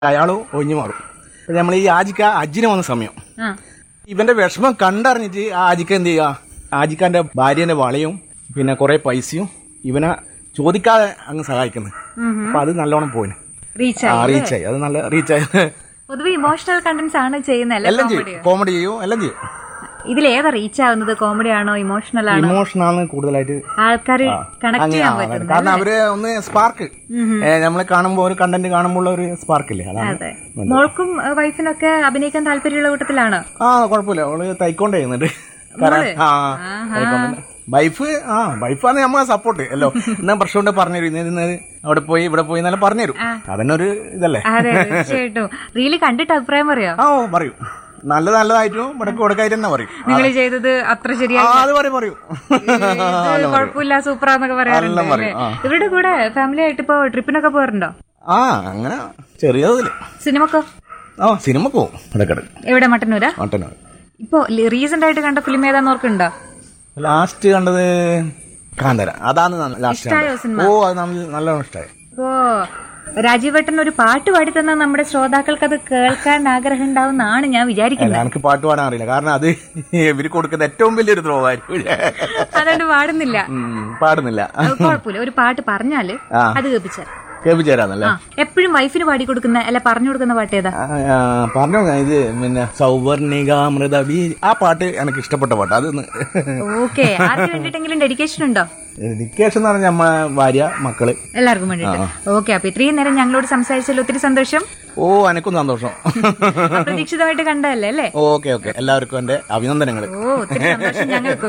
അയാൾ ഒഴിഞ്ഞു മാറും അപ്പൊ നമ്മൾ ഈ ആജിക്ക അജ്ജിന് വന്ന സമയം ആ ഇവന്റെ വിഷമം കണ്ടറിഞ്ഞിട്ട് ആ ആജിക്ക എന്ത് ചെയ്യുക ആജിക്കാന്റെ ഭാര്യന്റെ വളയും പിന്നെ കുറെ പൈസയും ഇവനെ ചോദിക്കാതെ അങ്ങ് സഹായിക്കുന്നത് അപ്പൊ അത് നല്ലോണം പോയിന് റീച്ച് ആ ആയി റീച്ചായി അത് നല്ല റീച്ചായി പൊതുവെ ഇമോഷണൽ കണ്ടന്റ്സ് ആണ് ചെയ്യുന്നത് എല്ലാം അല്ലേ ചെയ്യും കോമഡി ചെയ്യും എല്ലാം ചെയ്യും ഇതിൽ ഏതാ റീച്ച് ആവുന്നത് കോമഡി ആണോ ഇമോഷണൽ ആണോ ഇമോഷനാണ് കൂടുതലായിട്ട് ആൾക്കാർ കണക്ട് അങ്ങനെ ചെയ്യാൻ ആ, പറ്റുന്നത് കാരണം അവര് ഒന്ന് സ്പാർക്ക് നമ്മളെ കാണുമ്പോൾ ഒരു കണ്ടന്റ് കാണുമ്പോൾ ഒരു സ്പാർക്ക് ഇല്ലേ അതാണ് അതെ മോൾക്കും ഏഹ്, വൈഫിനൊക്കെ അഭിനയിക്കാൻ താല്പര്യമുള്ള കൂട്ടത്തിലാണോ ആ കുഴപ്പമില്ല അവള് തൈക്കോണ്ട് ചെയ്യുന്നുണ്ട് കാരണം ആ തൈക്കോണ്ട് വൈഫ് ആ വൈഫാണ് നമ്മളെ സപ്പോർട്ട് അല്ലോ എന്നാ പ്രശ്നമുണ്ട് പറഞ്ഞുതരും ഇന്ന് ഇന്ന് അവിടെ പോയി ഇവിടെ പോയി എന്നെല്ലാം പറഞ്ഞുതരും അതന്നൊരു ഇതല്ലേ അതെ തീർച്ചയായിട്ടും റീല് കണ്ടിട്ട് അഭിപ്രായം പറയോ ആ ഓ പറയും നല്ല നല്ലതായിട്ടും ഇവിടെ കൊടുക്കായിട്ട് തന്നെ പറയും നിങ്ങൾ ചെയ്തത് അത്ര ആ ശരിയായി അത് പറയും പറയും ഇത് കുഴപ്പമില്ല സൂപ്പറാന്നൊക്കെ പറയാറുണ്ട് എല്ലാം പറയും, അല്ലേ? ഇവരുടെ കൂടെ ഫാമിലി ആയിട്ട് ഇപ്പൊ ട്രിപ്പിനൊക്കെ പോകാറുണ്ടോ ആ അങ്ങനെ ചെറിയതില് സിനിമക്കോ ആ സിനിമ പോവും ഇടക്കിടക്ക് എവിടെ മട്ടന്നൂരാ മട്ടന്നൂർ ഇപ്പൊ റീസെന്റ് ആയിട്ട് കണ്ട ഫിലിം ഏതാന്ന് ഓർക്കുന്നുണ്ടോ ലാസ്റ്റ് കണ്ടത് കാന്തര അതാണ് ലാസ്റ്റ് ഇഷ്ടായോ ഓ അത് നല്ല നല്ലോണം ഇഷ്ടമായി ഇപ്പോ രാജീവേട്ടൻ ഒരു പാട്ട് പാടി തന്ന നമ്മുടെ ശ്രോതാക്കൾക്ക് അത് കേൾക്കാൻ ആഗ്രഹം ഉണ്ടാവുന്നാണ് ഞാൻ വിചാരിക്കുന്നത് അല്ല എനിക്ക് പാട്ട് പാടാൻ അറിയില്ല കാരണം അത് ഇവര് കൊടുക്കുന്ന ഏറ്റവും വലിയൊരു ദ്രോവ് ആയിരിക്കും അതുകൊണ്ട് പാടുന്നില്ല ഉം, പാടുന്നില്ല അത് കുഴപ്പമില്ല ഒരു പാട്ട് പറഞ്ഞാല് ആ. അത് കേൾപ്പിച്ചാൽ കേൾപ്പിച്ചേരാന്നല്ലേ ആ എപ്പോഴും വൈഫിന് പാടി കൊടുക്കുന്ന അല്ല പറഞ്ഞു കൊടുക്കുന്ന പാട്ട് ഏതാ ആ, ആ, പറഞ്ഞോ ഇത് പിന്നെ സൗവർണികാമൃത ബി ആ പാട്ട് എനിക്ക് ഇഷ്ടപ്പെട്ട പാട്ട് അതൊന്ന് ഓക്കെ ആർക്ക് വേണ്ടിട്ടെങ്കിലും ഡെഡിക്കേഷൻ ഉണ്ടോ ഡെഡിക്കേഷൻ എന്ന് പറഞ്ഞാൽ നമ്മളെ ഭാര്യ മക്കള് എല്ലാവർക്കും വേണ്ടിട്ട് ഓക്കെ അപ്പൊ ഇത്രയും നേരം ഞങ്ങളോട് സംസാരിച്ചതിൽ ഒത്തിരി സന്തോഷം ഓ എനക്കും സന്തോഷം അപ്രതീക്ഷിതമായിട്ട് കണ്ടതല്ലേ അല്ലേ ഓക്കെ ഓക്കെ എല്ലാവർക്കും എന്റെ അഭിനന്ദനങ്ങൾ ഓ ഒത്തിരി സന്തോഷം ഞങ്ങൾക്കും